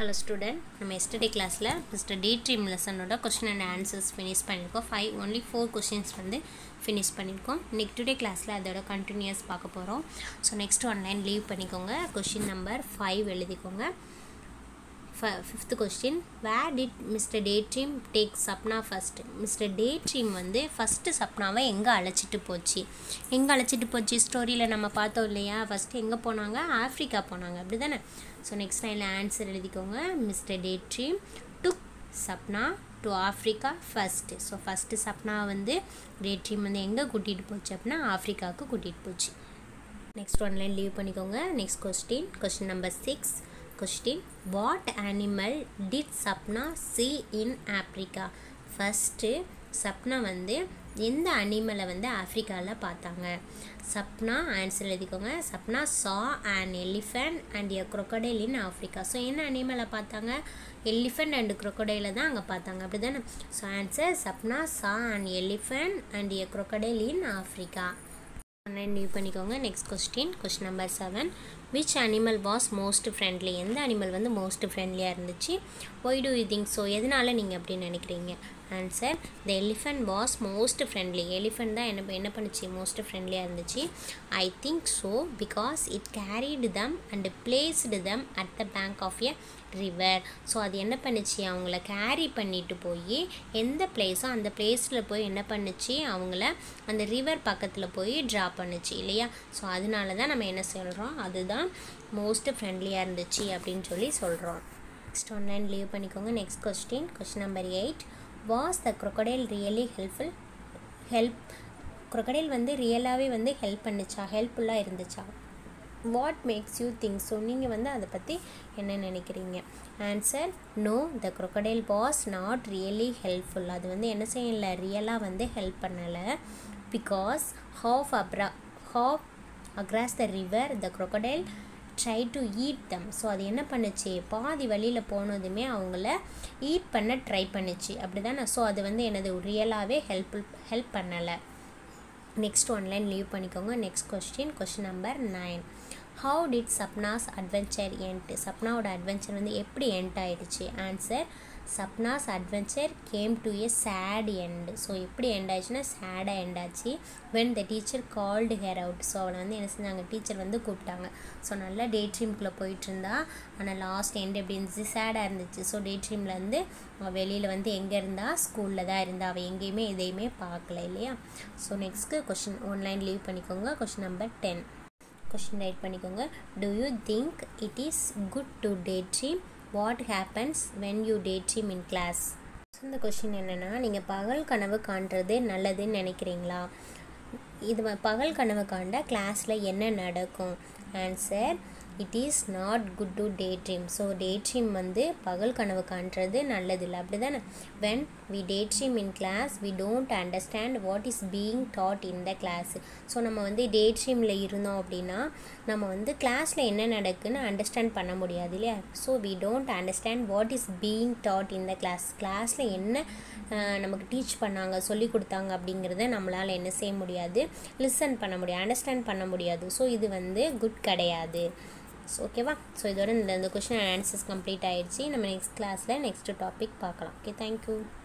hello student நம்ம yesterday கிளாஸில் mister daydream லெசனோட கொஸ்டின் அண்ட் ஆன்சர்ஸ் ஃபினிஷ் பண்ணியிருக்கோம் ஃபைவ் ஒன்லி ஃபோர் கொஸ்டின்ஸ் வந்து ஃபினிஷ் பண்ணியிருக்கோம் நெக்ஸ்ட் டுடே கிளாஸில் அதோட கண்டினியூஸ் பார்க்க போகிறோம் ஸோ நெக்ஸ்ட் ஒன்லைன் லீவ் பண்ணிக்கோங்க கொஸ்டின் நம்பர் ஃபைவ் எழுதிக்கோங்க fifth question where did mister daydream take Sapna first mister daydream வந்து ஃபஸ்ட்டு சப்னாவை எங்கே அழைச்சிட்டு போச்சு எங்கே அழைச்சிட்டு போச்சு ஸ்டோரியில் நம்ம பார்த்தோம் இல்லையா ஃபஸ்ட்டு எங்கே போனாங்க ஆஃப்ரிக்கா போனாங்க அப்படி தானே ஸோ நெக்ஸ்ட் லைனில் ஆன்சர் எழுதிக்கோங்க mister daydream took Sapna to Africa first so first Sapna வந்து டே ட்ரீம் வந்து எங்கே கூட்டிகிட்டு போச்சு அப்படின்னா ஆஃப்ரிக்காவுக்கு கூட்டிகிட்டு போச்சு நெக்ஸ்ட் ஒன் லைன் லீவ் பண்ணிக்கோங்க next question question number six question what animal did Sapna see in Africa first Sapna வந்து எந்த அனிமலை வந்து ஆஃப்ரிக்காவில் பார்த்தாங்க சப்னா ஆன்சர் எழுதிக்கோங்க Sapna saw and elephant and a crocodile in Africa so என்ன அனிமலை பார்த்தாங்க எலிஃபண்ட் அண்ட் crocodile தான் அங்கே பார்த்தாங்க அப்படி தானே so answer Sapna saw and elephant and a crocodile in Africa online leave பண்ணிக்கோங்க next question question number seven which animal was most friendly எந்த அனிமல் வந்து மோஸ்ட் ஃப்ரெண்ட்லியாக இருந்துச்சு why do you think so எதனால நீங்கள் அப்படி நினைக்கிறீங்க answer the elephant was most friendly elephant தான் என்ன என்ன பண்ணுச்சு மோஸ்ட் ஃப்ரெண்ட்லியாக இருந்துச்சு I think so because it carried them and placed them at the bank of a river so அது என்ன பண்ணுச்சு அவங்கள கேரி பண்ணிட்டு போய் எந்த பிளேஸோ அந்த பிளேஸில் போய் என்ன பண்ணுச்சு அவங்கள அந்த ரிவர் பக்கத்தில் போய் ட்ரா பண்ணுச்சு இல்லையா ஸோ அதனால தான் நம்ம என்ன சொல்கிறோம் அதுதான் மோஸ்ட் ஃப்ரெண்ட்லியாக இருந்துச்சு அப்படின்னு சொல்லி சொல்கிறோம் நெக்ஸ்ட் ஒன்லைன் லீவ் பண்ணிக்கோங்க next question question number eight was the crocodile really helpful help crocodile வந்து ரியலாகவே வந்து ஹெல்ப் பண்ணுச்சா ஹெல்ப்ஃபுல்லாக இருந்துச்சா what makes you think so நீங்கள் வந்து அதை பற்றி என்ன நினைக்கிறீங்க answer no the crocodile was not really helpful அது வந்து என்ன செய்யலை ரியலாக வந்து ஹெல்ப் பண்ணலை பிகாஸ் ஹாஃப் அப்ரா half across the river the crocodile try to eat them so அது என்ன பண்ணுச்சு பாதி வழியில் போனதுமே அவங்கள ஈட் பண்ண ட்ரை பண்ணுச்சு அப்படி தானே ஸோ அது வந்து எனது ரியலாகவே ஹெல்ப்ஃபுல் ஹெல்ப் பண்ணலை நெக்ஸ்ட் ஒன்லைன் லீவ் பண்ணிக்கோங்க next question question number nine how did Sapna's adventure end சப்னாவோட அட்வென்ச்சர் வந்து எப்படி எண்ட் ஆயிடுச்சு answer Sapna's adventure came to a sad end so எப்படி எண்ட் ஆயிடுச்சுன்னா சேடாக எண்ட் ஆச்சு when the teacher called her out so அவளை வந்து என்ன செஞ்சாங்க டீச்சர் வந்து கூப்பிட்டாங்க ஸோ நல்லா டே ட்ரீம்குள்ளே போயிட்டு இருந்தா ஆனால் லாஸ்ட் எண்ட் எப்படி இருந்துச்சு சேடாக இருந்துச்சு ஸோ டே ட்ரீம்லேருந்து வெளியில் வந்து எங்கே இருந்தா ஸ்கூலில் தான் இருந்தா அவள் எங்கேயுமே எதையுமே பார்க்கல இல்லையா so next question one line leave பண்ணிக்கோங்க question number ten question write பண்ணிக்கோங்க do you think it is good to daydream what happens when you daydream in class இந்த கொஷின் என்னென்னா நீங்கள் பகல் கனவு காண்றது நல்லதுன்னு நினைக்கிறீங்களா இது வ- பகல் கனவு காண்ட கிளாஸில் என்ன நடக்கும் answer it is not good to daydream so daydream வந்து பகல் கனவு காண்றது நல்லதில்லை அப்படி தானே when we daydream in class we don't understand what is being taught in the class so நம்ம வந்து டே ட்ரீமில் இருந்தோம் அப்படின்னா நம்ம வந்து கிளாஸில் என்ன நடக்குன்னு அண்டர்ஸ்டாண்ட் பண்ண முடியாது இல்லையா so we don't understand what is being taught in the class கிளாஸில் என்ன அஹ், நமக்கு டீச் பண்ணாங்க சொல்லி கொடுத்தாங்க அப்படிங்கிறத நம்மளால் என்ன செய்ய முடியாது லிசன் பண்ண முடியாது அண்டர்ஸ்டாண்ட் பண்ண முடியாது ஸோ இது வந்து குட் கிடையாது ஸோ ஓகேவா ஸோ இதோட இந்த இந்த கொஷின் ஆன்சர்ஸ் கம்ப்ளீட் ஆயிடுச்சு நம்ம நெக்ஸ்ட் கிளாஸில் நெக்ஸ்ட் டாபிக் பார்க்கலாம் ஓகே தேங்க்யூ